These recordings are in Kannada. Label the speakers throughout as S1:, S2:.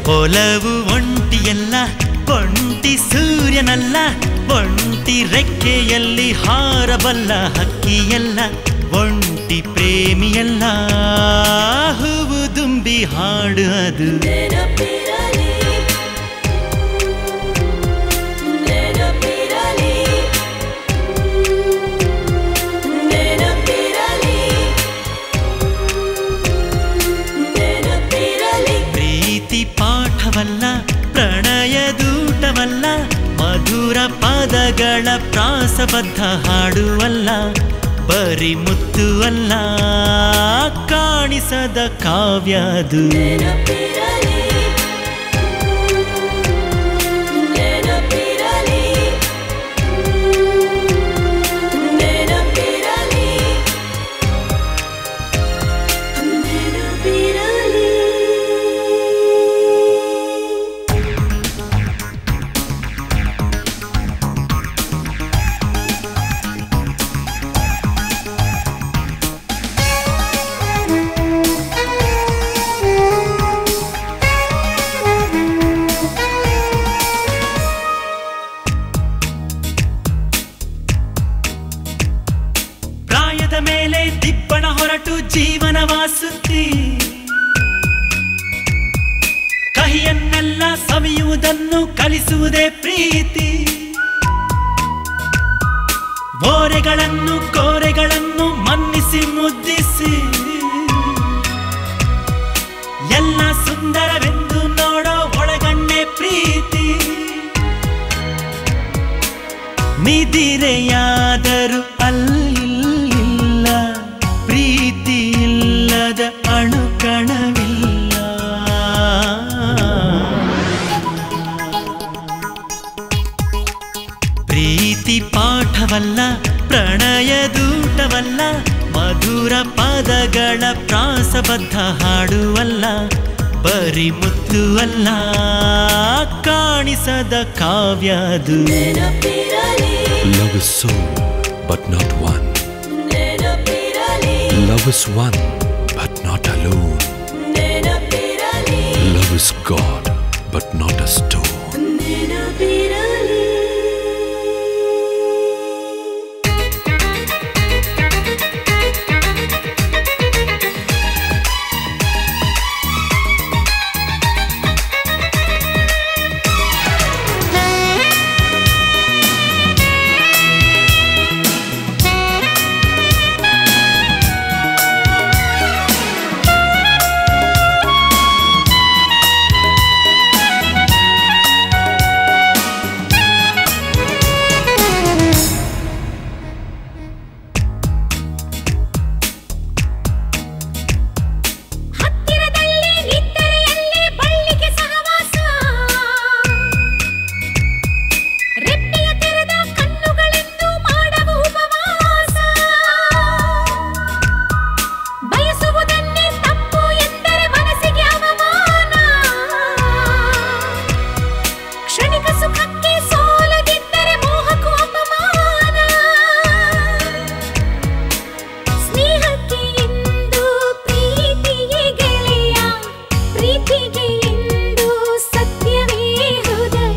S1: ಒಲವು ಒಂಟಿಯಲ್ಲ ಒಂಟಿ ಸೂರ್ಯನಲ್ಲ ಒಂಟಿ ರೆಕ್ಕೆಯಲ್ಲಿ ಹಾರಬಲ್ಲ ಹಕ್ಕಿಯಲ್ಲ ಒಂಟಿ ಪ್ರೇಮಿಯಲ್ಲ ಹೂವು ದುಂಬಿ ಹಾಡು ಅದು
S2: ನೆನಪಿರಲಿ ನೆನಪಿರಲಿ ನೆನಪಿರಲಿ ನೆನಪಿರಲಿ
S1: ಪ್ರೀತಿ ಪಾಠವಲ್ಲ ಪ್ರಣಯದೂಟವಲ್ಲ ಮಧುರ ಪದಗಳ ಪ್ರಾಸಬದ್ಧ ಹಾಡುವಲ್ಲ ಬರಿ ಮುತ್ತು ಅಲ್ಲ ಕಾಣಿಸದ ಕಾವ್ಯ ಅದು
S2: ನೆನಪಿರಲಿ ನೆನಪಿರಲಿ ನೆನಪಿರಲಿ ನೆನಪಿರಲಿ
S1: ಪ್ರಾಯದ ಮೇಲೆ ದಿಬ್ಬಣ ಹೊರಟು ಜೀವನವಾಸುತ್ತಿ ಕಹಿಯನ್ನೆಲ್ಲ ಸವಿಯುವುದನ್ನು ಕಲಿಸುವುದೇ ಪ್ರೀತಿ ಓರೆಗಳನ್ನು ಕೋರೆಗಳನ್ನು ಮನ್ನಿಸಿ ಮುದ್ದಿಸಿ ಎಲ್ಲ ಸುಂದರವೆಂದು ನೋಡೋ ಒಳಗಣ್ಣೆ ಪ್ರೀತಿ ನಿದಿರೆಯಾದರೂ ಅಲ್ಲಿಲ್ಲ ಪ್ರೀತಿ ಇಲ್ಲದ ಅಣುಕಣವಿಲ್ಲ ಪ್ರೀತಿ ಪಾಠವಲ್ಲ ಪ್ರಣಯದೂಟವಲ್ಲ ಮಧುರ ಪದಗಳ ಪ್ರಾಸಬದ್ಧ ಹಾಡುವಲ್ಲ ಬರಿ ಮುತ್ತು ಅಲ್ಲ ಕಾಣಿಸದ ಕಾವ್ಯ ಅದು
S2: ನೆನಪಿರಲಿ
S3: Love is soul, but not one.
S2: ನೆನಪಿರಲಿ
S3: Love is one, but not alone.
S2: ನೆನಪಿರಲಿ
S3: Love is God, but not a stone.
S2: ನೆನಪಿರಲಿ ಹತ್ತಿರದಲ್ಲಿ ನಿದ್ದರೆಯಲ್ಲಿ ಬಳ್ಳಿಗೆ ಸಹವಾಸ ರೆಪ್ಪೆಯ ತೆರೆದ ಕಣ್ಣುಗಳೆಂದು ಮಾಡವ ಉಪವಾಸ ಬಯಸುವುದನ್ನೇ ತಪ್ಪು ಎಂದರೆ ಮನಸ್ಸಿಗೆ ಅವಮಾನ ಕ್ಷಣಿಕ ಸುಖಕ್ಕೆ ಸೋಲದಿದ್ದರೆ ಮೋಹಕ್ಕೂ ಅಪಮಾನ ಸ್ನೇಹಕ್ಕೆ ಎಂದು ಪ್ರೀತಿಗೆ ಗೆಳೆಯ ಪ್ರೀತಿಗೆ ಎಂದು ಸತ್ಯವೇ ಹೃದಯ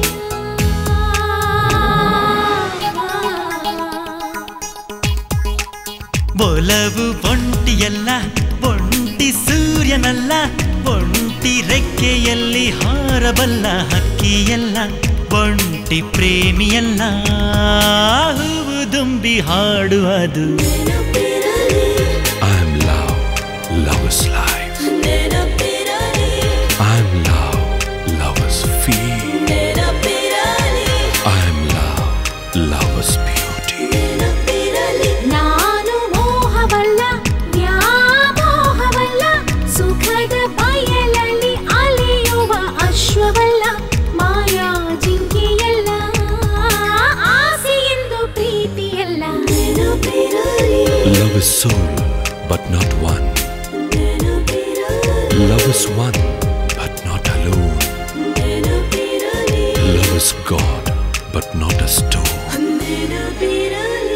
S1: ಒಲವು ಒಂಟಿಯಲ್ಲ ಒಂಟಿ ಸೂರ್ಯನಲ್ಲ ಒಂಟಿ ರೆಕ್ಕೆಯಲ್ಲಿ ಹಾರಬಲ್ಲ ಹಕ್ಕಿಯಲ್ಲ ಒಂಟಿ ಪ್ರೇಮಿಯಲ್ಲ ಹೂವು ದುಂಬಿ ಹಾಡು ಅದು
S2: ನೆನಪಿರಲಿ
S3: I am love, love is life.
S2: ನೆನಪಿರಲಿ
S3: I am love, love is feel.
S2: ನೆನಪಿರಲಿ
S3: I am love, love is beauty.
S2: ನೆನಪಿರಲಿ ನಾನು ಮೋಹವಲ್ಲ ವ್ಯಾಮೋಹವಲ್ಲ ಸುಖದ ಬಯಲಲ್ಲಿ ಅಲೆಯುವ ಅಶ್ವವಲ್ಲ ಮಾಯಾ ಜಿಂಕೆಯಲ್ಲ ಆಸೆ ಎಂದು ಪ್ರೀತಿಯಲ್ಲ ನೆನಪಿರಲಿ
S3: Love is soul, but not one.
S2: ನೆನಪಿರಲಿ
S3: Love is one, but not alone.
S2: ನೆನಪಿರಲಿ
S3: Love is God, but not a stone.
S2: ನೆನಪಿರಲಿ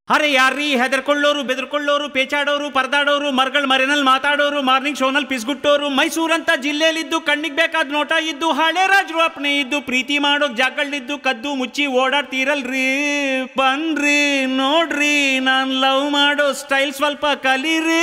S4: ಅರೆ ಯಾರ್ರೀ ಹೆದರ್ಕೊಳ್ಳೋರು ಬೆದರ್ಕೊಳ್ಳೋರು ಪೇಚಾಡೋರು ಪರದಾಡೋರು ಮರ್ಗಳ ಮರೆನಲ್ಲಿ ಮಾತಾಡೋರು ಮಾರ್ನಿಂಗ್ ಶೋನಲ್ಲಿ ಪಿಸ್ಗುಟ್ಟೋರು ಮೈಸೂರಂತ ಜಿಲ್ಲೆಯಲ್ಲಿದ್ದು ಕಣ್ಣಿಗೆ ಬೇಕಾದ ನೋಟ ಇದ್ದು ಹಳೆ ರಾಜರು ಅಪ್ನೆ ಇದ್ದು ಪ್ರೀತಿ ಮಾಡೋಕ್ ಜಾಗಗಳಿದ್ದು ಕದ್ದು ಮುಚ್ಚಿ ಓಡಾಡ್ತೀರಲ್ರಿ ಬನ್ರಿ ನೋಡ್ರಿ ನಾನ್ ಲವ್ ಮಾಡೋ ಸ್ಟೈಲ್ ಸ್ವಲ್ಪ ಕಲೀರಿ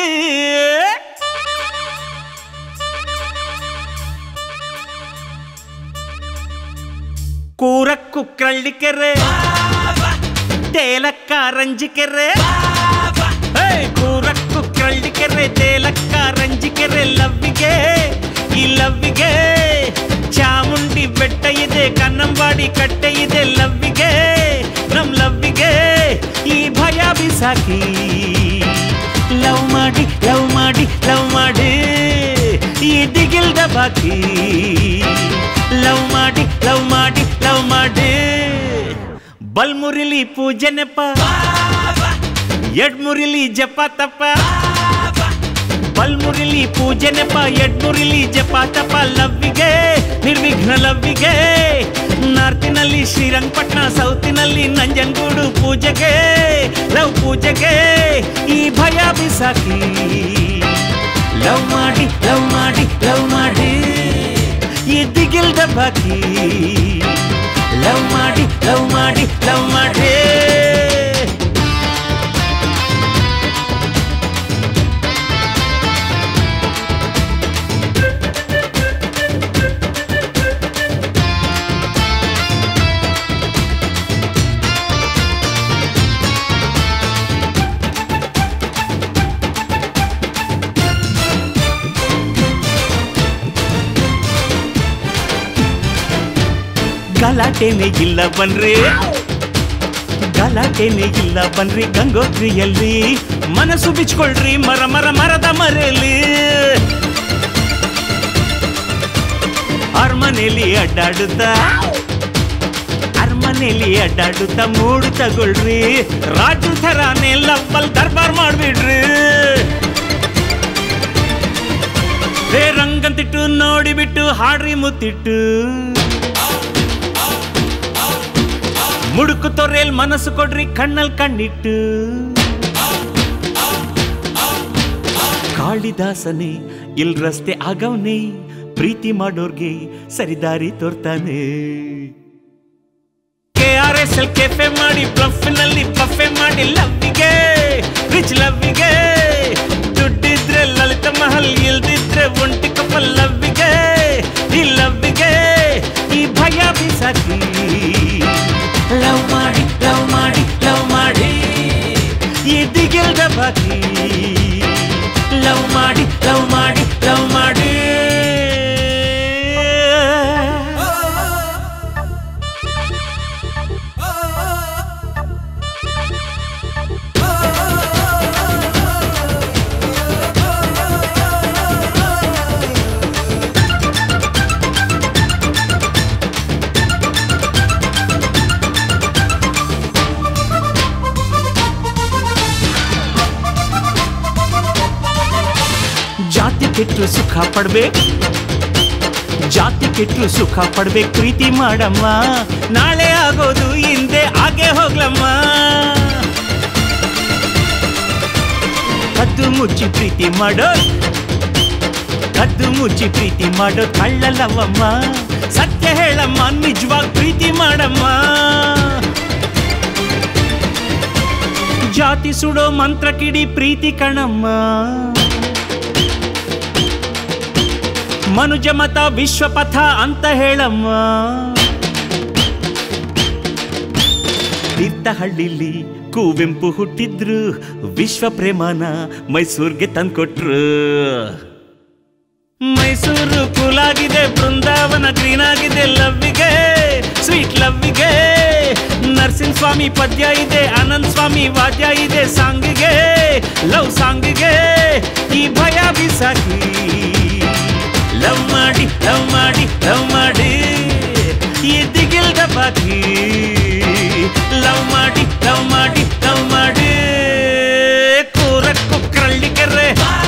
S4: ಕೂರಕ್ಕು ಕಳ್ಳಿಕೆರೆ ತೇಲಕ್ಕ ರಂಜಿಕೆರೆ ಹೇ, ಕೂರಕ್ಕು ಕಳ್ಳಿಕೆರೆ ತೇಲಕ್ಕ ರಂಜಿಕೆರೆ ಲವ್ವಿಗೆ ಈ ಲವ್ವಿಗೆ ಚಾಮುಂಡಿ ಬೆಟ್ಟ ಇದೆ ಕನ್ನಂಬಾಡಿ ಕಟ್ಟೆ ಇದೆ ಲವ್ವಿಗೆ ನಮ್ ಲವ್ವಿಗೆ ಈ ಭಯ ಬಿಸಾಕಿ ಲವ್ ಮಾಡಿ ಲವ್ ಮಾಡಿ ಲವ್ ಮಾಡಿ ಈ ದಿಗಿಲ್ದ ಬಾಕಿ ಲವ್ ಮಾಡಿ ಲವ್ ಮಾಡಿ ಲವ್ ಮಾಡಿ ಬಲ್ಮುರಿಲಿ ಪೂಜೆ ನೆಪ ಎಡ್ಮುರಿಲಿ ಜಪ ತಪ ಬಲ್ಮುರಿಲಿ ಪೂಜೆ ನೆಪ ಎಡ್ಮುರಿಲಿ ಜಪ ತಪ ಲವ್ವಿಗೆ ನಿರ್ವಿಘ್ನ ಲವ್ವಿಗೆ ನಾರ್ತಿನಲ್ಲಿ ಶ್ರೀರಂಗಪಟ್ಟಣ ಸೌತಿನಲ್ಲಿ ನಂಜನಗೂಡು ಪೂಜೆಗೆ ಲವ್ ಪೂಜೆಗೆ ಈ ಭಯ ಬಿಸಾಕಿ ಲವ್ ಮಾಡಿ ಲವ್ ಮಾಡಿ ಲವ್ ಮಾಡಿ ಈ ದಿಗಿಲ್ದ ಬಾಕಿ ಲವ್ ಮಾಡಿ ಲವ್ ಮಾಡಿ ಲವ್ ಮಾಡಿ ಗಲಾಟೆನೇ ಇಲ್ಲ ಬನ್ರಿ ಗಲಾಟೆನೇ ಇಲ್ಲ ಬನ್ರಿ ಗಂಗೋತ್ರಿಯಲ್ಲಿ ಮನಸ್ಸು ಬಿಚ್ಕೊಳ್ರಿ ಮರ ಮರ ಮರದ ಮರೆಯಲ್ಲಿ ಅರಮನೆಯಲ್ಲಿ ಅಡ್ಡಾಡುತ್ತಾ ಅರಮನೆಯಲ್ಲಿ ಅಡ್ಡಾಡುತ್ತಾ ಮೂಡು ತಗೊಳ್ರಿ ರಾಜು ಥರಾನೇ ಲವ್ವಲ್ ದರ್ಬಾರ್ ಮಾಡ್ಬಿಡ್ರಿ ಹೇ ರಂಗಂತಿಟ್ಟು ನೋಡಿಬಿಟ್ಟು ಹಾಡ್ರಿ ಮುತ್ತಿಟ್ಟು ಮುಡುಕು ತೊರೆಯಲ್ ಮನಸ್ಸು ಕೊಡ್ರಿ ಕಣ್ಣಲ್ ಕಣ್ಣಿಟ್ಟು ಕಾಳಿದಾಸನೇ ಇಲ್ ರಸ್ತೆ ಆಗವ್ನೆ ಪ್ರೀತಿ ಮಾಡೋರ್ಗೆ ಸರಿದಾರಿ ತೋರ್ತಾನೆ K R S L cafe ಮಾಡಿ ನಲ್ಲಿ ಪಫೆ ಮಾಡಿ ಲವ್ವಿಗೆ ರಿಚ್ ಲವ್ವಿಗೆ ದುಡ್ಡಿದ್ರೆ ಲಲಿತ ಮಹಲ್ ಇಲ್ದಿದ್ರೆ ಒಂಟಿ ಕಪಲ್ ಲವ್ವಿಗೆ ಈ ಲವ್ವಿಗೆ ಈ ಭಯ ಬಿಸಾಕಿ ಲವ್ ಮಾಡಿ ಲವ್ ಮಾಡಿ ಲವ್ ಮಾಡಿ ಈ ದಿಗಿಲ್ದ ಬಾಕಿ ಲವ್ ಮಾಡಿ ಲವ್ ಮಾಡಿ ಲವ್ ಮಾಡಿ ಜಾತಿ ಕೆಟ್ಟರು ಸುಖ ಪಡ್ಬೇಕು ಜಾತಿ ಕೆಟ್ಟರು ಸುಖ ಪಡ್ಬೇಕು ಪ್ರೀತಿ ಮಾಡಮ್ಮ ನಾಳೆ ಆಗೋದು ಹಿಂದೆ ಹಾಗೆ ಹೋಗ್ಲಮ್ಮ ಕದ್ದು ಮುಚ್ಚಿ ಪ್ರೀತಿ ಮಾಡೋ ಕದ್ದು ಮುಚ್ಚಿ ಪ್ರೀತಿ ಮಾಡೋ ಕಳ್ಳಲ್ಲವಮ್ಮ ಸತ್ಯ ಹೇಳಮ್ಮ ನಿಜವಾಗಿ ಪ್ರೀತಿ ಮಾಡಮ್ಮ ಜಾತಿ ಸುಡೋ ಮಂತ್ರ ಕಿಡಿ ಪ್ರೀತಿ ಕಣಮ್ಮ ಮನುಜ ಮತ ವಿಶ್ವಪಥ ಅಂತ ಹೇಳಮ್ಮ ತೀರ್ಥಹಳ್ಳಿಲಿ ಕುವೆಂಪು ಹುಟ್ಟಿದ್ರು ವಿಶ್ವ ಪ್ರೇಮನ ಮೈಸೂರ್ಗೆ ತಂದ್ಕೊಟ್ರು ಮೈಸೂರು ಕೂಲಾಗಿದೆ ಬೃಂದಾವನ ಗ್ರೀನ್ ಆಗಿದೆ ಲವ್ವಿಗೆ ಸ್ವೀಟ್ ಲವ್ವಿಗೆ ನರಸಿಂಹ ಸ್ವಾಮಿ ಪದ್ಯ ಇದೆ ಆನಂದ್ ಸ್ವಾಮಿ ವಾದ್ಯ ಇದೆ ಸಾಂಗಿಗೆ ಲವ್ ಸಾಂಗಿಗೆ ಈ ಭಯ ಬಿಸಾಕಿ ಲವ್ ಮಾಡಿ ಲವ್ ಮಾಡಿ ಲವ್ ಮಾಡಿ ಈ ದಿಗಿಲ್ದ ಬಾಕಿ ಲವ್ ಮಾಡಿ ಲವ್ ಮಾಡಿ ಲವ್ ಮಾಡಿ ಕೂರಕ್ಕು ಕರಳಿಕೆರೆ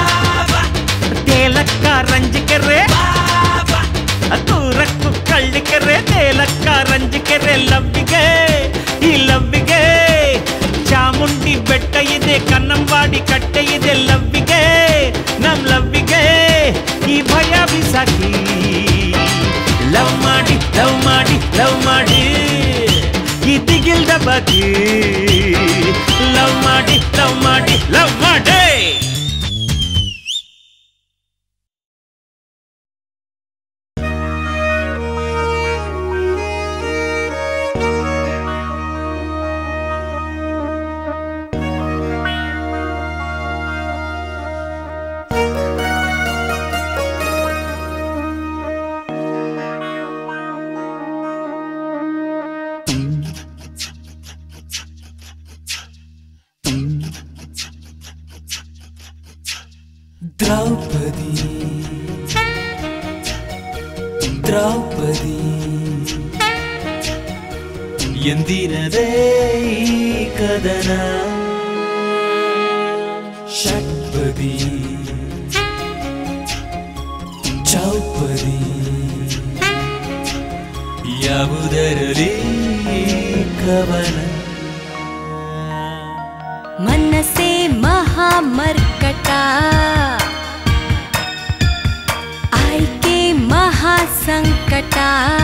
S4: ತೇಲಕ್ಕ ರಂಜಿಕೆರೆ ಕೂರಕ್ಕು ಕಳ್ಳಿಕೆರೆ ತೇಲಕ್ಕ ರಂಜಿಕೆರೆ ಲವ್ವಿಗೆ ಈ ಲವ್ವಿಗೆ ಚಾಮುಂಡಿ ಬೆಟ್ಟ ಕನ್ನಂಬಾಡಿ ಕಟ್ಟೆ ಇದೆ ಲವ್ವಿಗೆ ನಮ್ ಲವ್ವಿಗೆ ಈ ಭಯ ಬಿಸಾಕಿ ಲವ್ ಮಾಡಿ ಲವ್ ಮಾಡಿ ಲವ್ ಮಾಡಿ ಈ ದಿಗಿಲ್ದ ಬಗ್ಗೆ ಲವ್ ಮಾಡಿ ಲವ್ ಮಾಡಿ ಲವ್ ಮಾಡಿ
S5: ದ್ರೌಪದಿ ದ್ರೌಪದಿ ಎಂದಿನದೇ ಈ ಕದನ ಷಟ್ಪದಿ ಚೌಪದಿ ಯಾವುದರಲ್ಲಿ ಕವನ
S2: ಮನಸ್ಸೇ ಮಹಾಮರ್ಕಟ ಆಯ್ಕೆ ಮಹಾಸಂಕಟ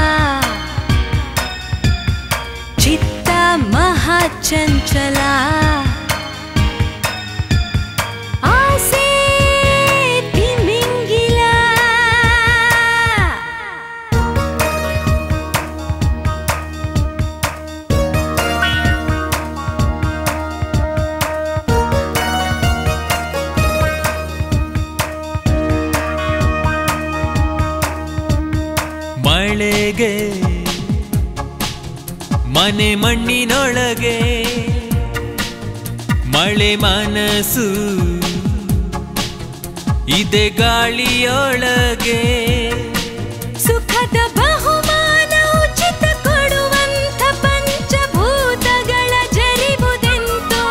S2: ಚಿತ್ತ ಮಹಾಚಂಚಲ ಆಸೆ ತಿಮಿಂಗಿಲ
S5: ಮಳೆಗೆ ಮನೆ ಮಣ್ಣಿನೊಳಗೆ ಮಳೆ ಮನಸ್ಸು ಇದೆ ಗಾಳಿಯೊಳಗೆ
S2: ಸುಖದ ಬಹುಮಾನ ಉಚಿತ ಕೊಡುವಂಥ ಪಂಚಭೂತಗಳ ಜರಿಬುದೆಂತೋ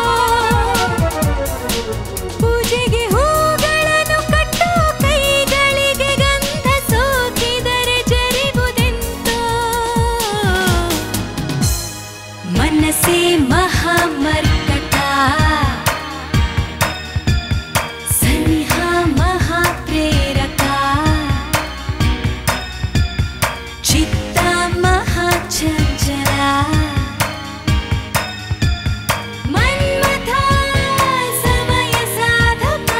S2: ಪೂಜೆಗೆ ಹೂಗಳನ್ನು ಕಟ್ಟೋ ಕೈಗಳಿಗೆ ಗಂಧ ಸೋಕಿದರೆ ಜರಿಬುದೆಂತೋ ಮನಸ್ಸೇ ಮಹಾಮರ್ಕಟ ಸನಿಹ ಮಹಾಪ್ರೇರಕ ಚಿತ್ತ ಮಹಾಚಂಚಲ ಮನ್ಮಥ ಸಮಯ ಸಾಧಕ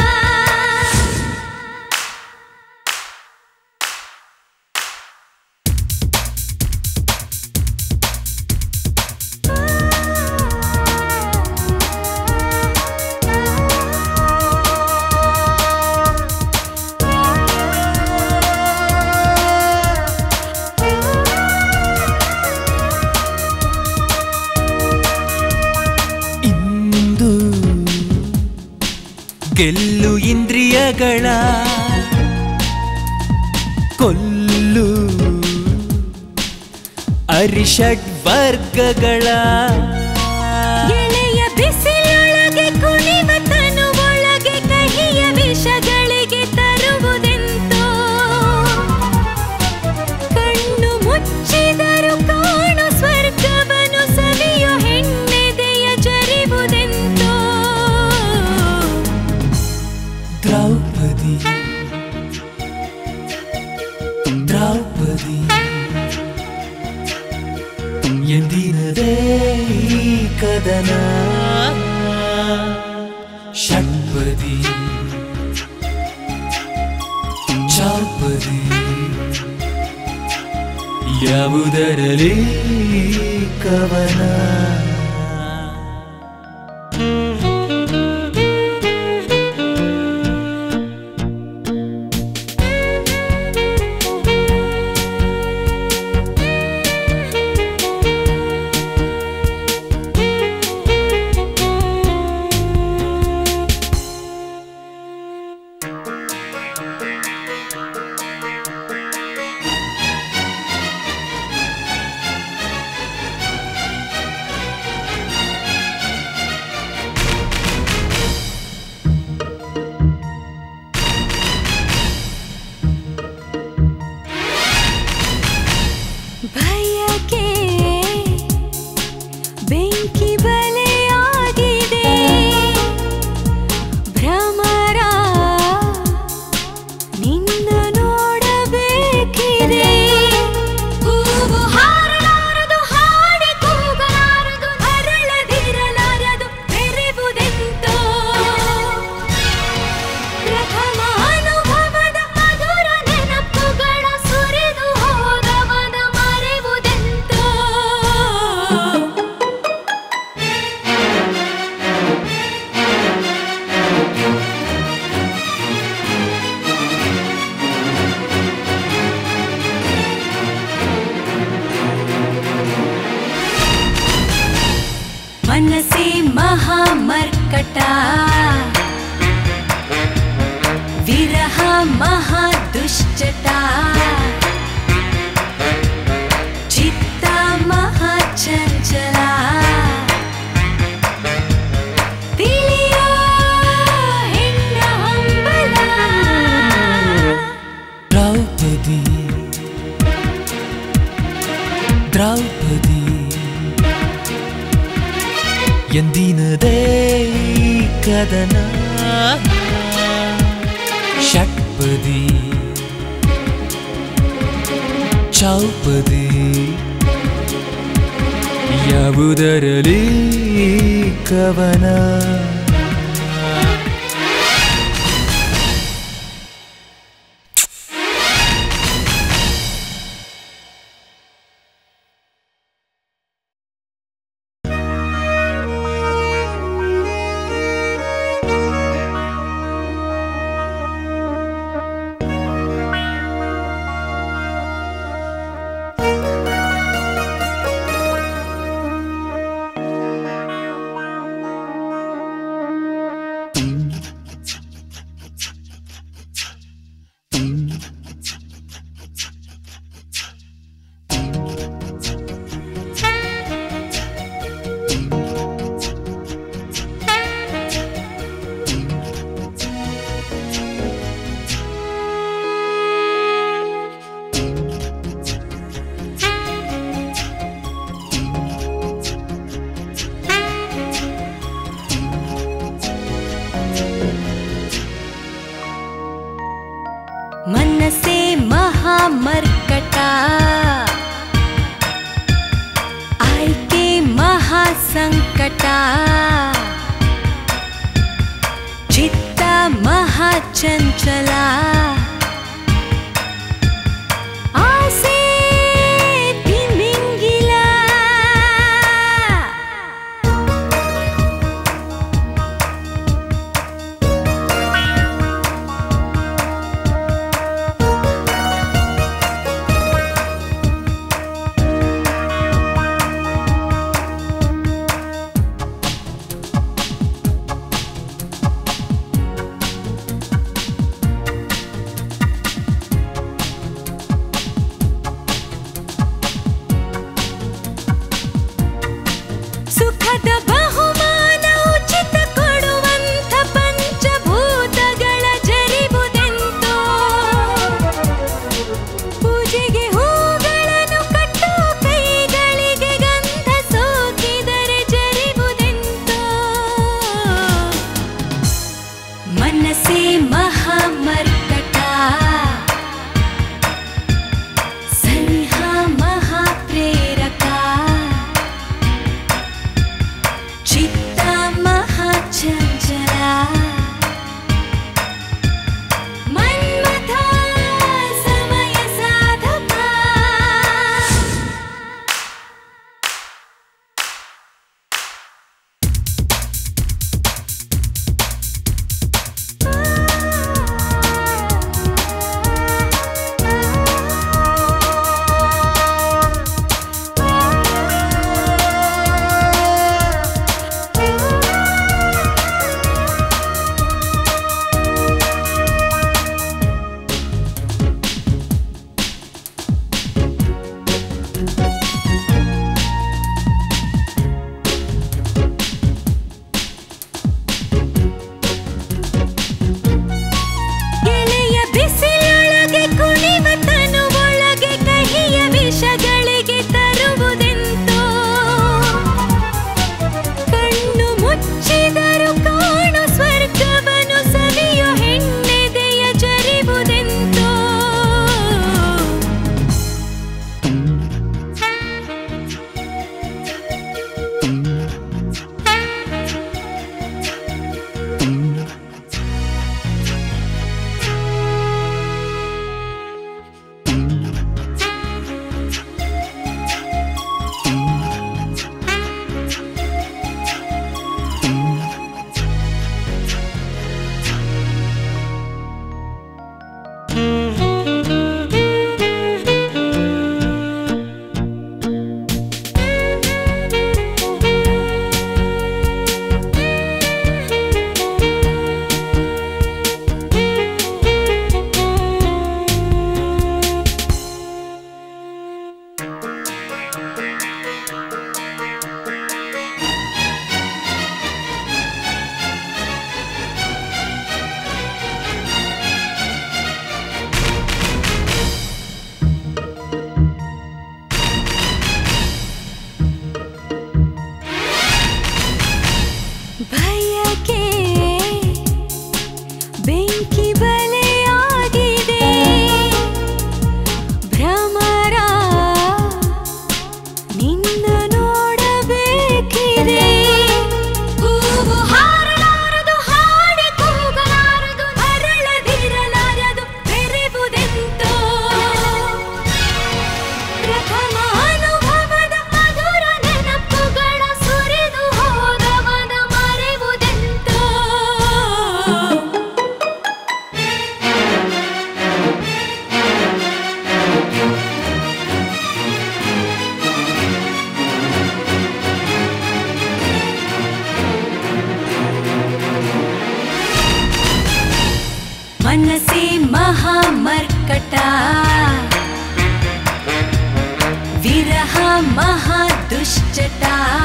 S5: ಇಂದು ಗೆಲ್ಲು ಇಂದ್ರಿಯಗಳ ಕೊಲ್ಲು ಅರಿಷಡ್ ವರ್ಗಗಳ
S2: ಗೆಳೆಯ ಬಿಸಿಲೊಳಗೆ ಕುಣಿವ ತನುವೊಳಗೆ ಕಹಿಯ ವಿಷಗಳಿಗೆ ತರುವುದೆಂತೋ ಕಣ್ಣು ಮುಚ್ಚಿದರು ಕಾಣು ಸ್ವರ್ಗವನು ಸವಿಯೋ ಹೆಣ್ಣೆದೆಯ ಜರಿವುದೆಂತೋ
S5: ದ್ರೌಪದಿ ದ್ರೌಪದಿ ಎಂದಿನದೇ ಈ ಕದನ ಷಟ್ಪದಿ ಚೌಪದಿ ಯಾವುದರಲ್ಲಿ ಕವನ
S2: ಮಹಾದುಶ್ಚಟ ಚಿತ್ತ ಮಹಾಚಂಚಲ ತಿಳಿಯೋ ಹೆಣ್ಣ ಹಂಬಲ
S5: ದ್ರೌಪದಿ ದ್ರೌಪದಿ ಎಂದಿನದೇ ಕದನ ಷಟ್ಪದಿ ಚೌಪದಿ ಯಾವುದರಲಿ ಕವನ
S2: ಮನಸೇ ಮಹಾಮರ್ಕಟ ಆಯ್ಕೆ ಮಹಾಸಂಕಟ ಚಿತ್ತ ಮಹಾಚಂಚಲ ಆಸೆ ತಿಮಿಂಗಿಲ ಸುಖದ ಬಹುಮಾನ ಉಚಿತ ಕೊಡುವಂಥ ಪಂಚಭೂತಗಳ ಜರಿಬುದೆಂತೋ ಪೂಜೆಗೆ ಹೂಗಳನ್ನು ಕಟ್ಟೋ ಕೈಗಳಿಗೆ ಗಂಧ ಸೋಕಿದರೆ ಜರಿಬುದೆಂತೋ ಮನಸ್ಸೇ ಮಹಾಮರ್ಕಟ ಸನಿಹ ಮಹಾಪ್ರೇರಕ ಚಿತ್ತ ಮಹಾಚಂಚಲ ಮನ್ಮಥ ಸಮಯ ಸಾಧಕ ಆ ಮನಸೇ ಮಹಾಮರ್ಕಟ ವಿರಹ ಮಹಾ ದುಶ್ಚಟ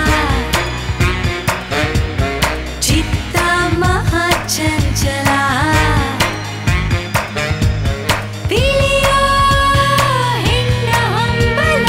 S2: ಚಿತ್ತ ಮಹಾ ಚಂಚಲ ತಿಳಿಯೋ ಹೆಣ್ಣ ಹಂಬಲ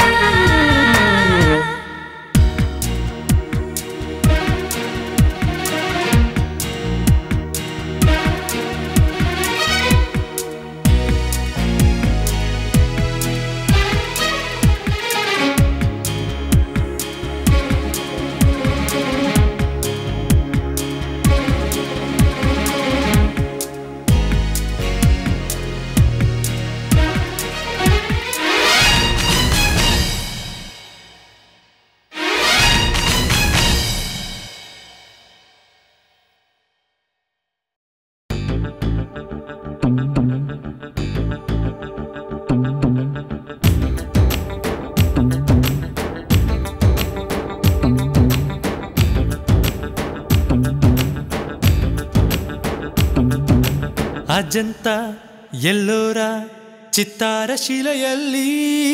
S5: ಅಜಂತ ಎಲ್ಲೋರ ಚಿತ್ತಾರ ಶಿಲೆಯಲ್ಲಿ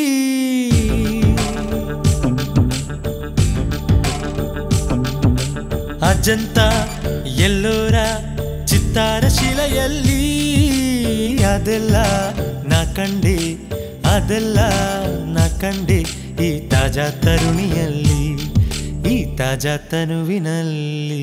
S5: ಅಜಂತ ಎಲ್ಲೋರ ಚಿತ್ತಾರ ಶಿಲೆಯಲ್ಲಿ ಅದೆಲ್ಲ ನಾ ಕಂಡೆ ಅದೆಲ್ಲ ನಾ ಕಂಡೆ ಈ ತಾಜಾ ತರುಣಿಯಲ್ಲಿ ಈ ತಾಜಾ ತನುವಿನಲ್ಲಿ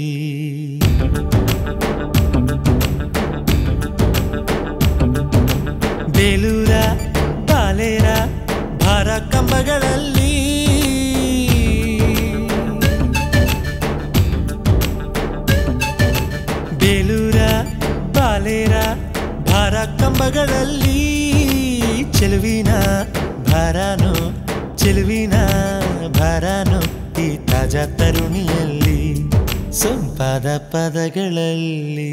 S5: ಬೇಲೂರ ಬಾಲೇರ ಭಾರ ಕಂಬಗಳಲ್ಲಿ ಬೇಲೂರ ಬಾಲೇರ ಭಾರ ಕಂಬಗಳಲ್ಲಿ ಚೆಲುವಿನ ಭಾರಾನು ಚೆಲುವಿನ ಭಾರಾನು ಈ ತಾಜಾ ತರುಣಿಯಲ್ಲಿ ಸೊಂಪಾದ ಪದಗಳಲ್ಲಿ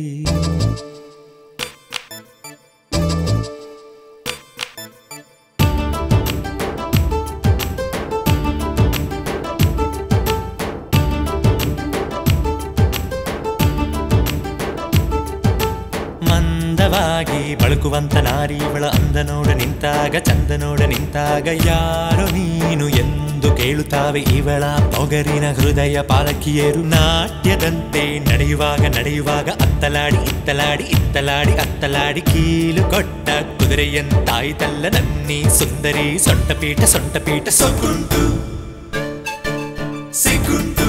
S5: ಮಂದವಾಗಿ ಬಳುಕುವಂತ ನಾರಿವಳ ಅಂದ ನೋಡ ನಿಂತಾಗ ಚಂದ ನೋಡ ನಿಂತಾಗ ಯಾರೋ ನೀನು ಎಂದು ಕೇಳುತ್ತಾವೆ ಇವಳ ಪೊಗರಿನ ಹೃದಯ ಪಾಲಕಿಯರು ನಾಟ್ಯದಂತೆ ನಡೆಯುವಾಗ ನಡೆಯುವಾಗ ಅತ್ತಲಾಡಿ ಇತ್ತಲಾಡಿ ಇತ್ತಲಾಡಿ ಅತ್ತಲಾಡಿ ಕೀಲು ಕೊಟ್ಟ ಕುದುರೆಯಂತಾಯ್ತಲ್ಲ ನನ್ನಿ ಸುಂದರಿ ಸೊಂಟಪೀಠ ಸೊಂಟಪೀಠ ಸೊಕ್ಕುಂಟು ಸಿಗುಂಟು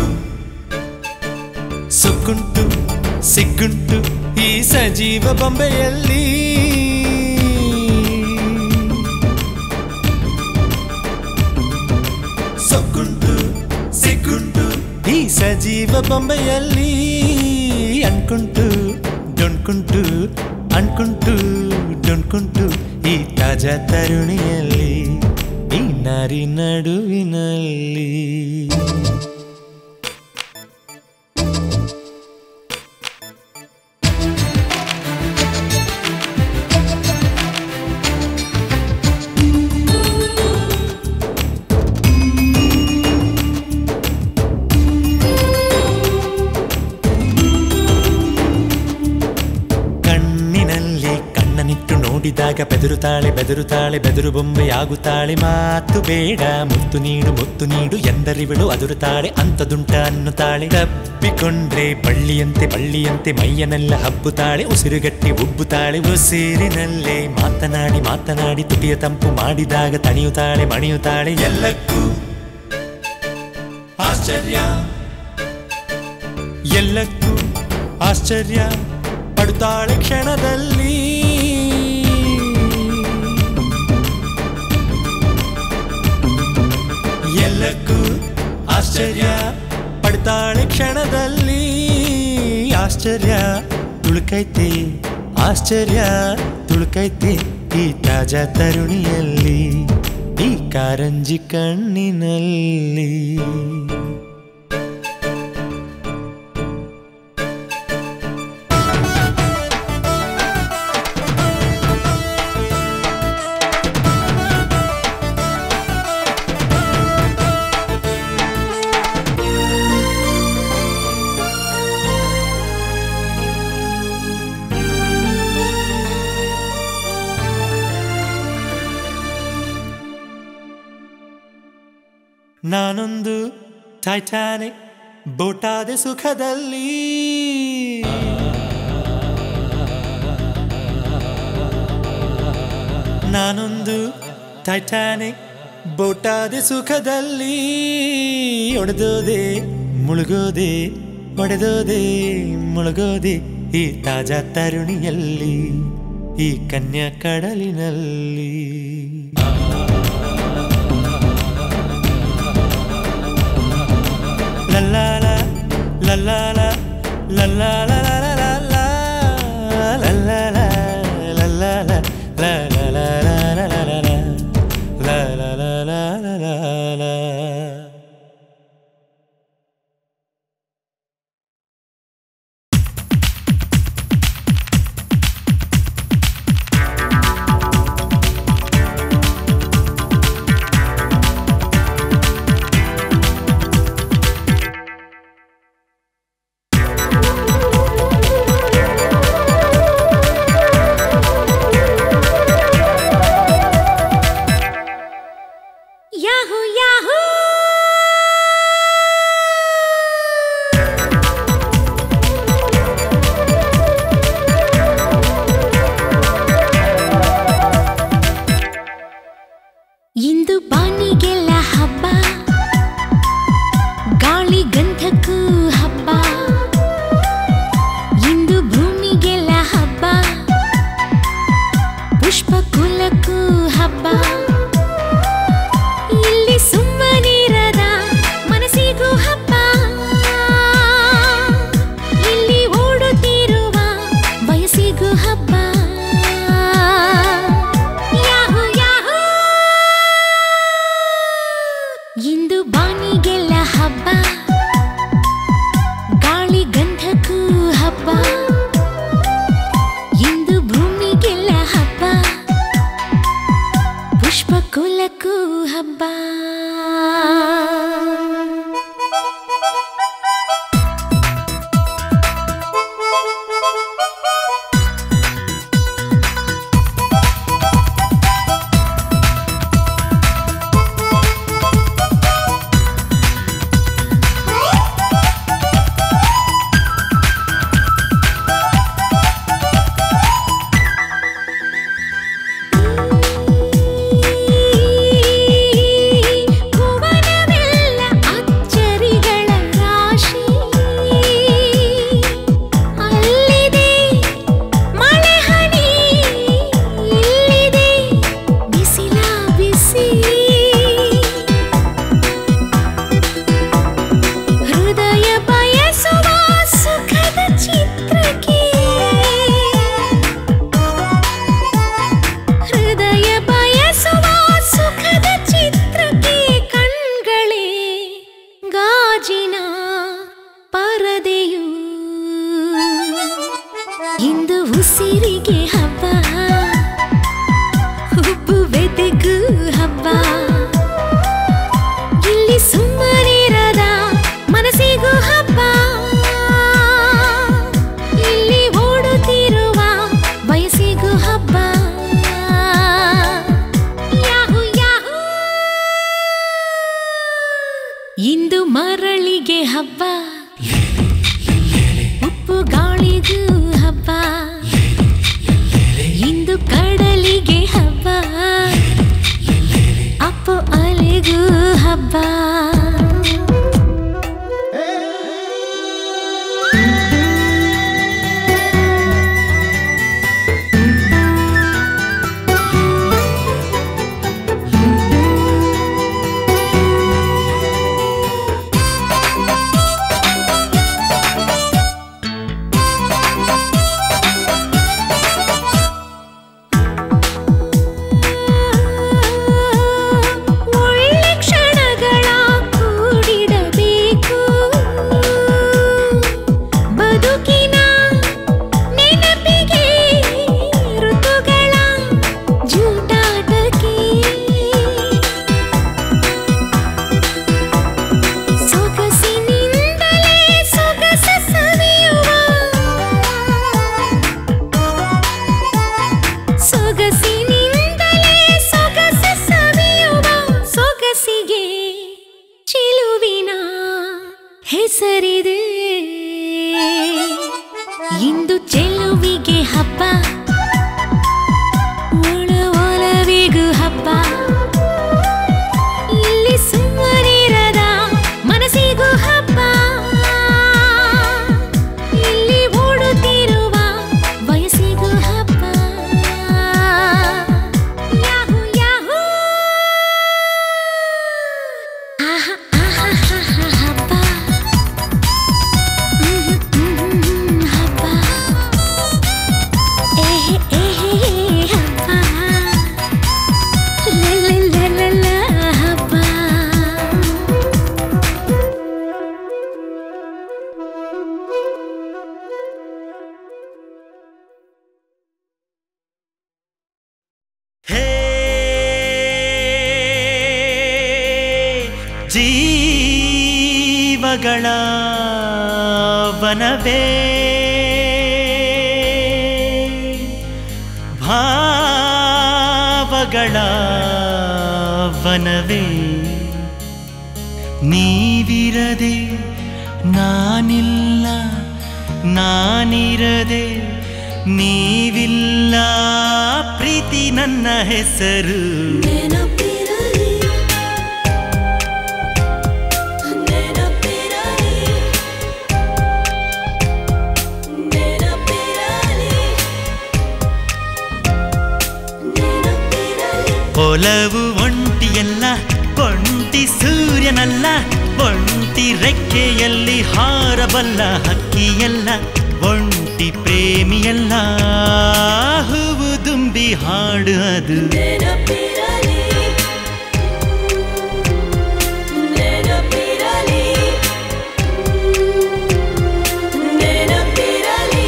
S5: ಸೊಕ್ಕುಂಟು ಸಿಗ್ಗುಂಟು ಈ ಸಜೀವ ಬೊಂಬೆಯಲ್ಲಿ ಸೊಕ್ಕುಂಟು ಸಿಗ್ಗುಂಟು ಈ ಸಜೀವ ಬೊಂಬೆಯಲ್ಲಿ ಅನ್ಕುಂಟು ಡೊಣ್ಕುಂಟು ಅನ್ಕುಂಟು ಡೊಣ್ಕುಂಟು ಈ ತಾಜಾ ತರುಣಿಯಲ್ಲಿ ಈ ನಾರಿ ನಡುವಿನಲ್ಲಿ ಕಣ್ಣಿನಲ್ಲಿ ಕಣ್ಣನಿಟ್ಟು ನೋಡಿದಾಗ ಬೆದರುತ್ತಾಳೆ ಬೆದರುತ್ತಾಳೆ ಬೆದರು ಬೊಂಬೆಯಾಗುತ್ತಾಳೆ ಮಾತು ಬೇಡ ಮುತ್ತು ನೀಡು ಮುತ್ತು ನೀಡು ಎಂದರಿವಳು ಅದುರುತ್ತಾಳೆ ಅಂತದುಂಟ ಅನ್ನುತ್ತಾಳೆ ತಪ್ಪಿಕೊಂಡ್ರೆ ಬಳ್ಳಿಯಂತೆ ಬಳ್ಳಿಯಂತೆ ಮೈಯನೆಲ್ಲ ಹಬ್ಬುತ್ತಾಳೆ ಉಸಿರುಗಟ್ಟಿ ಉಬ್ಬುತ್ತಾಳೆ ಉಸಿರಿನಲ್ಲೇ ಮಾತನಾಡಿ ಮಾತನಾಡಿ ತುಟಿಯ ತಂಪು ಮಾಡಿದಾಗ ತಣಿಯುತ್ತಾಳೆ ಮಣಿಯುತ್ತಾಳೆ ಎಲ್ಲಕ್ಕೂ ಆಶ್ಚರ್ಯ ಎಲ್ಲಕ್ಕೂ ಆಶ್ಚರ್ಯ ಪಡುತ್ತಾಳೆ ಕ್ಷಣದಲ್ಲಿ ಎಲ್ಲಕ್ಕೂ ಆಶ್ಚರ್ಯ ಪಡ್ತಾಳೆ ಕ್ಷಣದಲ್ಲಿ ಆಶ್ಚರ್ಯ ತುಳುಕೈತೆ ಆಶ್ಚರ್ಯ ತುಳುಕೈತೆ ಈ ತಾಜಾ ತರುಣಿಯಲ್ಲಿ ಈ ಕಾರಂಜಿ ಕಣ್ಣಿನಲ್ಲಿ ನಾನೊಂದು ಟೈಟಾನಿಕ್ ಬೋಟಾದೆ ಸುಖದಲ್ಲಿ ನಾನೊಂದು ಟೈಟಾನಿಕ್ ಬೋಟಾದೆ ಸುಖದಲ್ಲಿ ಒಡೆದೋದೆ ಮುಳುಗೋದೆ ಒಡೆದೋದೆ ಮುಳುಗೋದೆ ಈ ತಾಜಾ ತರುಣಿಯಲ್ಲಿ ಈ ಕನ್ಯಾ ಕಡಲಿನಲ್ಲಿ ಲಲ್ಲಾಲ ಲಲ್ಲಾಲ ಲಲ್ಲಾಲ ಲಲ್ಲಾಲ ಲಲ್ಲಾಲ ಲಲ್ಲಾಲ ಲಲ್ಲಾಲ ಲಲ್ಲಾಲ
S2: ಯಾಹು ಯಾಹೂ ಇಂದು ಬಾನಿಗೆಲ್ಲ ಹಬ್ಬ ಗಾಳಿ ಗಂಧಕ್ಕೂ ಹಬ್ಬ ಇಂದು ಭೂಮಿಗೆಲ್ಲ ಹಬ್ಬ ಪುಷ್ಪ ಕುಲಕ್ಕೂ ಹಬ್ಬ ಇಲ್ಲಿ ಸುಮ್ಮನಿರದ ಮನಸ್ಸಿಗೂ ಹಬ್ಬ ಇಲ್ಲಿ ಓಡುತ್ತಿರುವ ವಯಸ್ಸಿಗೂ ಹಬ್ಬ ಯಾಹು ಯಾಹು ಇಂದು ಬಾನಿಗೆಲ್ಲ ಹಬ್ಬ ಗಾಳಿ ಗಂಧಕ್ಕೂ ಹಬ್ಬ ಇಂದು ಭೂಮಿಗೆಲ್ಲ ಹಬ್ಬ ಪುಷ್ಪ ಕುಲಕ್ಕೂ ಹಬ್ಬ ಭುವನವೆಲ್ಲ ಅಚ್ಚರಿಗಳ ರಾಶಿ ಅಲ್ಲಿದೆ ಮಳೆ ಹನಿ ಇಲ್ಲಿದೆ ಬಿಸಿಲ ಬಿಸಿ ಹೃದಯ ಬಯಸುವ ಸುಖದ ಚಿತ್ರಕ್ಕೆ ಹೃದಯ ಬಯಸುವ ಸುಖದ ಚಿತ್ರಕ್ಕೆ ಕಣ್ಗಳೇ ಗಾಜಿನ ಪರದೆಯು ಇಂದು ಉಸಿರಿಗೆ ಹಬ್ಬ ಉಪ್ಪು ಬೆದೆಗೂ ಹಬ್ಬ ಇಲ್ಲಿ ಸುಮ್ಮನಿರದ ಮನಸ್ಸಿಗೂ ಹಬ್ಬ ಇಲ್ಲಿ ಓಡುತ್ತಿರುವ ವಯಸ್ಸಿಗೂ ಹಬ್ಬ ಯಾಹು ಯಾಹು ಇಂದು ಮರಳಿಗೆ ಹಬ್ಬ ಉಪ್ಪು ಗಾಳಿಗೂ ಹಬ್ಬ ಏ ಹಬ್ಬ ಲಲಲಲಲ ಹಬ್ಬ
S1: ಹೇ ಜೀವಗಳ ವನವೇ ಭಾವಗಳ ವನವೇ ನೀವಿರದೆ ನಾನಿಲ್ಲ ನಾನಿರದೆ ನೀವಿಲ್ಲ ಪ್ರೀತಿ ನನ್ನ ಹೆಸರು
S2: ನೆನಪಿರಲಿ ನೆನಪಿರಲಿ ನೆನಪಿರಲಿ ನೆನಪಿರಲಿ
S1: ಒಲವು ಒಂಟಿಯಲ್ಲ ಒಂಟಿ ಸೂರ್ಯನಲ್ಲ ಒಂಟಿ ರೆಕ್ಕೆಯಲ್ಲಿ ಹಾರಬಲ್ಲ ಹಕ್ಕಿಯಲ್ಲ ಒಂಟಿ ಪ್ರೇಮಿಯಲ್ಲ ಹೂವು ದುಂಬಿ ಹಾಡು ಅದು
S2: ನೆನಪಿರಲಿ ನೆನಪಿರಲಿ ನೆನಪಿರಲಿ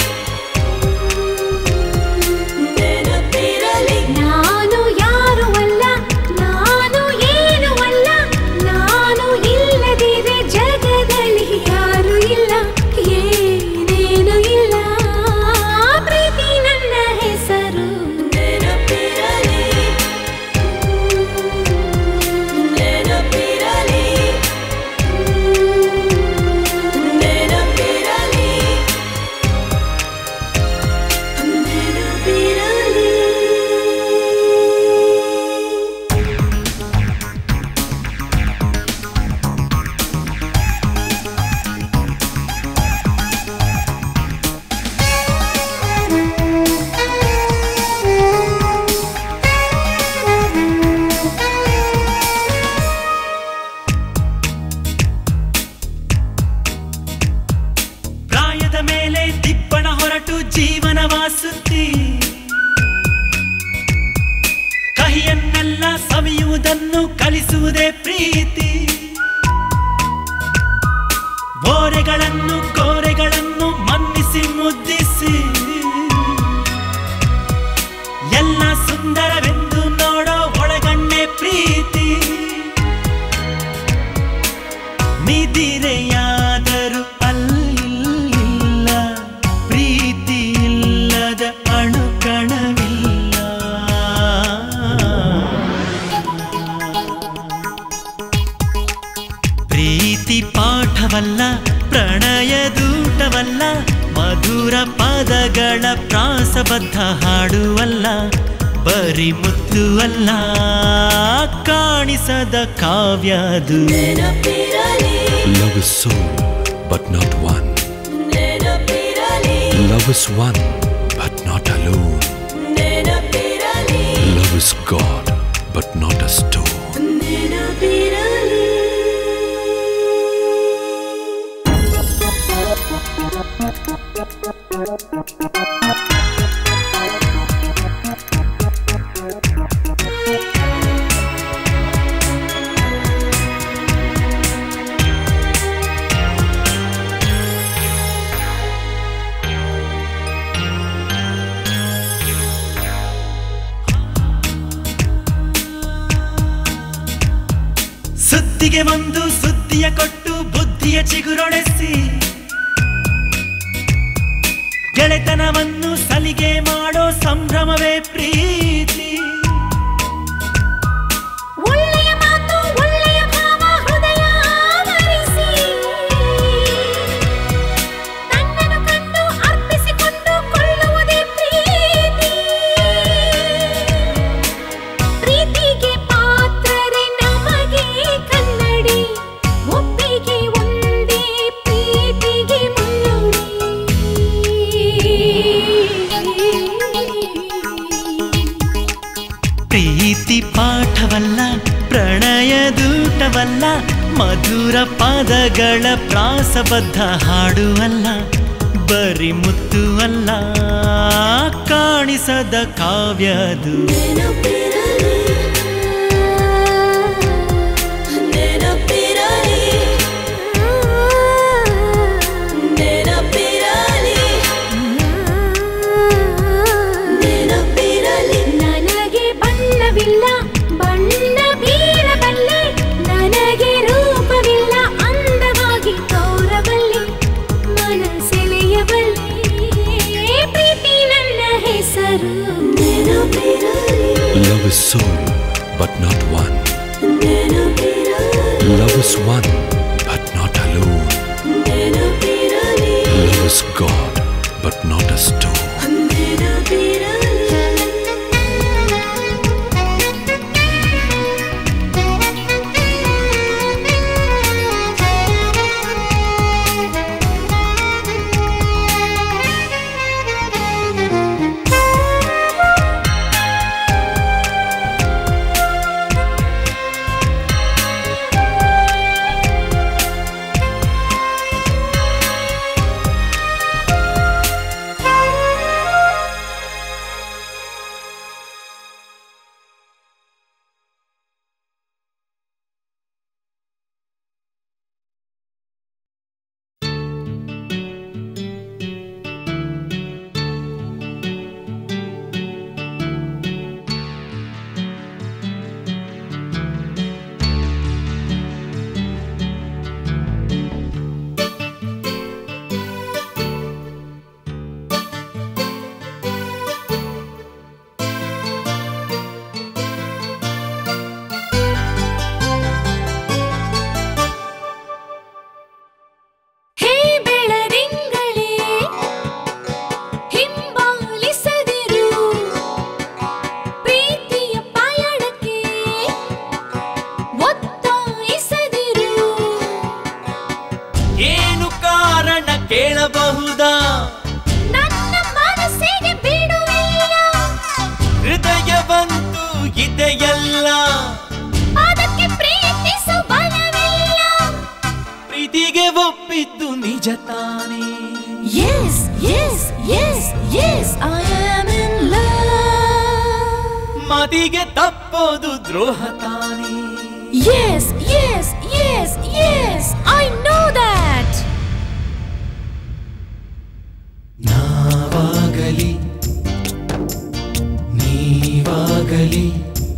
S2: ನೆನಪಿರಲಿ ನಾನು ಯಾರು ಅಲ್ಲ ನಾನು ಏನು ಅಲ್ಲ ನಾನು ಇಲ್ಲದಿರೆ ಜಗದಲ್ಲಿ ಯಾರು ಇಲ್ಲ ಏನೇನು ಇಲ್ಲ ಪ್ರೀತಿ ನನ್ನ ಹೆಸರು ನೆನಪಿರಲಿ ನೆನಪಿರಲಿ ನೆನಪಿರಲಿ ನೆನಪಿರಲಿ
S1: ಪ್ರಾಯದ ಮೇಲೆ ದಿಪ್ಪಣ ಹೊರಟು ಜೀವನವಾಸುತ್ತಿ ಕಹಿಯನ್ನೆಲ್ಲ ಸವಿಯುವುದನ್ನು ಕಲಿಸುವುದೇ ಪ್ರೀತಿ ಓರೆಗಳನ್ನು ಕೋರೆಗಳನ್ನು ಮನ್ನಿಸಿ ಮುದ್ದಿಸಿ ಎಲ್ಲ ಸುಂದರವೆಂದು ನೋಡೋ ಒಳಗಣ್ಣೆ ಪ್ರೀತಿ ನಿದಿರೆಯಾದರೂ ಅಲ್ಲಿಲ್ಲ ಪ್ರೀತಿ ಇಲ್ಲದ ಅಣುಕಣವಿಲ್ಲ ಪ್ರೀತಿ ಪಾಠವಲ್ಲ ಪ್ರಣಯದೂಟವಲ್ಲ ಮಧುರ ಪದಗಳ ಪ್ರಾಸಬದ್ಧ ಹಾಡುವಲ್ಲ ಬರಿ ಮುತ್ತು ಅಲ್ಲ ಕಾಣಿಸದ ಕಾವ್ಯದು
S2: ನೆನಪಿರಲಿ
S3: Love is soul, but not one.
S2: ನೆನಪಿರಲಿ
S3: Love is one, but not alone.
S2: ನೆನಪಿರಲಿ
S3: Love is God, but not a stone.
S2: ನೆನಪಿರಲಿ
S1: ಸುದ್ದಿಗೆ ಒಂದು ಸುದ್ದಿಯ ಕೊಟ್ಟು ಬುದ್ಧಿಯ ಚಿಗುರೊಡೆಸಿ ಗೆಳೆತನವನ್ನು ಸಲಿಗೆ ಮಾಡೋ ಸಂಭ್ರಮವೇ ಪ್ರೀತಿ
S2: ಒಳ್ಳೆಯ ಮಾತು ಒಳ್ಳೆಯ ಭಾವ ಹೃದಯ ಆವರಿಸಿ ತನ್ನನ್ನು ಕಂಡು ಅರ್ಪಿಸಿಕೊಂಡು ಕೊಳ್ಳುವುದೇ ಪ್ರೀತಿ ಪ್ರೀತಿಗೆ ಪಾತ್ರರೆ ನಮಗೆ ಕನ್ನಡಿ ಒಪ್ಪಿಗೆ ಒಂದೇ ಪ್ರೀತಿಗೆ ಮುನ್ನುಡಿ
S1: ಪ್ರೀತಿ ಪಾಠವಲ್ಲ ಪ್ರಣಯದೂಟವಲ್ಲ ಮಧುರ ಪದಗಳ ಪ್ರಾಸಬದ್ಧ ಹಾಡುವಲ್ಲ ಬರಿ ಮುತ್ತು ಅಲ್ಲ ಕಾ ವಿಲಾಸದ ಕಾವ್ಯದು
S2: ನೆನಪಿರಲಿ ನೆನಪಿರಲಿ ನೆನಪಿರಲಿ ನೆನಪಿರಲಿ ನನಗೆ ಬಣ್ಣವಿಲ್ಲ ಬಣ್ಣ ಬೀರಬಲ್ಲೆ ನನಗೆ ರೂಪವಿಲ್ಲ ಅಂದವಾಗಿ ತೋರಬಲ್ಲೆ ಮನಸೆಳೆಯಬಲ್ಲೆ ಪ್ರೀತಿ ನನ್ನ ಹೆಸರು ನೆನಪಿರಲಿ
S3: Love is soul, but not one.
S2: ನೆನಪಿರಲಿ
S3: Love is one, but not alone.
S2: ನೆನಪಿರಲಿ
S3: Love is God, but not a stone.
S2: ನೆನಪಿರಲಿ ಹೇ ಬೆಳದಿಂಗಳೇ ಹಿಂಬಾಲಿಸದಿರು ಪ್ರೀತಿಯ ಪಯಣಕ್ಕೆ ಒತ್ತಾಯಿಸದಿರು
S1: ಏನು ಕಾರಣ ಕೇಳಬಹುದಾ
S2: ನನ್ನ ಮನಸ್ಸಿಗೆ ಬಿಡುವಿಲ್ಲ
S1: ಹೃದಯವಂತೂ ಇದೆಯಲ್ಲ
S2: ಅದಕ್ಕೆ ಪ್ರೀತಿಸು ಬಲವಿಲ್ಲ
S1: ಪ್ರೀತಿಗೆ ಒಪ್ಪಿದ್ದು ನಿಜ ತಾನೇ
S2: Yes, yes, yes, yes, I am in love.
S1: ಮದಿಗೆ ತಪ್ಪೋದು ದ್ರೋಹ ತಾನೇ
S2: Yes, yes, yes, yes, I know that.
S5: ನಾವಾಗಲಿ ನೀವಾಗಲಿ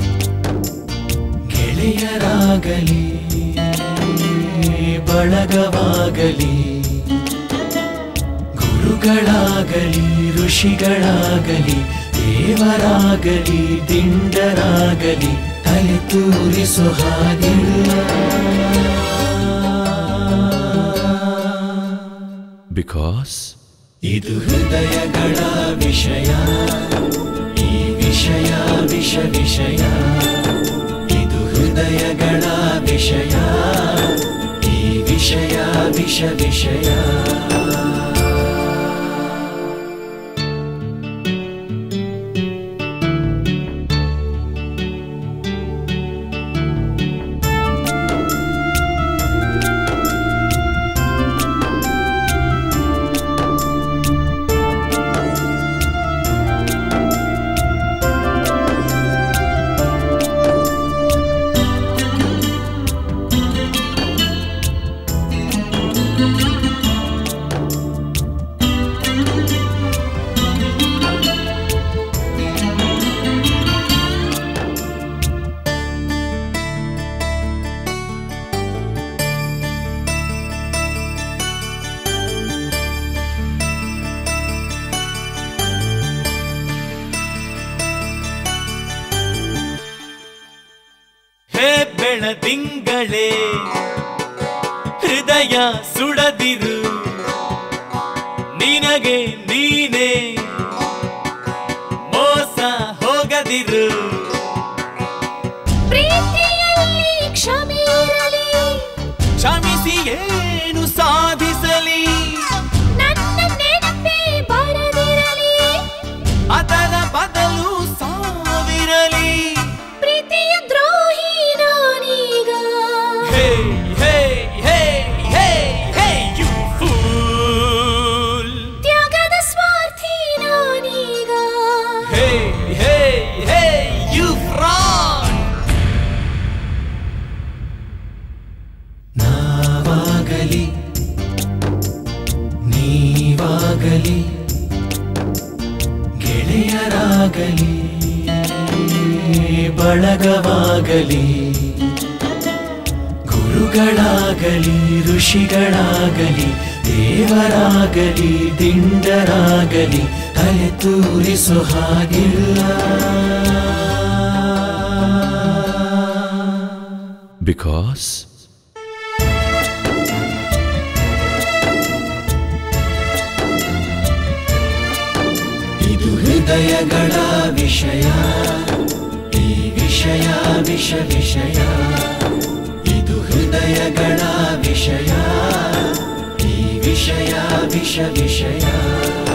S5: ಗೆಳೆಯರಾಗಲಿ ಬಳಗವಾಗಲಿ ಗುರುಗಳಾಗಲಿ ಋಷಿಗಳಾಗಲಿ ದೇವರಾಗಲಿ ದಿಂಡರಾಗಲಿ ತಲೆ ತೂರಿಸೋ ಹಾಗಿಲ್ಲ
S3: Because
S5: ಇದು ಹೃದಯಗಳ ವಿಷಯ ಈ ವಿಷಯ ವಿಷ ವಿಷಯ ಇದು ಹೃದಯಗಳ ವಿಷಯ ಈ ವಿಷಯ ವಿಷ ವಿಷಯ
S1: ಹೇ ಬೆಳದಿಂಗಳೇ ಹೃದಯ ಸುಡದಿರು ನಿನಗೆ ನೀನೇ ಮೋಸ ಹೋಗದಿರು
S2: ಪ್ರೀತಿಯಲ್ಲಿ ಕ್ಷಮೆ ಇರಲಿ
S1: ಕ್ಷಮಿಸಿ ಏನು ಸಾಧಿಸಲಿ
S2: ನನ್ನ ನೆನಪೇ ಬರದಿರಲಿ
S1: ಅದರ ಬದಲು ಸಾವಿರಲಿ
S2: ಪ್ರೀತಿಯ ದ್ರೋಹಿ ನಾನೀಗ
S1: ಹೇ ಹೇ ಹೇ ಹೇ ಹೇ ಯು ಫೂಲ್
S2: ತ್ಯಾಗದ
S5: ಬಳಗವಾಗಲಿ ಬಳಗವಾಗಲಿ ಗುರುಗಳಾಗಲಿ ಋಷಿಗಳಾಗಲಿ ದೇವರಾಗಲಿ ದಿಂಡರಾಗಲಿ ತಲೆ ತೂರಿಸೋ ಹಾಗಿಲ್ಲ
S3: ಬಿಕಾಸ್
S5: ಇದು ಹೃದಯಗಳ ವಿಷಯ ಈ ವಿಷಯ ವಿಷ ವಿಷಯ ಇದು ಹೃದಯಗಳ ವಿಷಯ ಈ ವಿಷಯ ವಿಷ ವಿಷಯ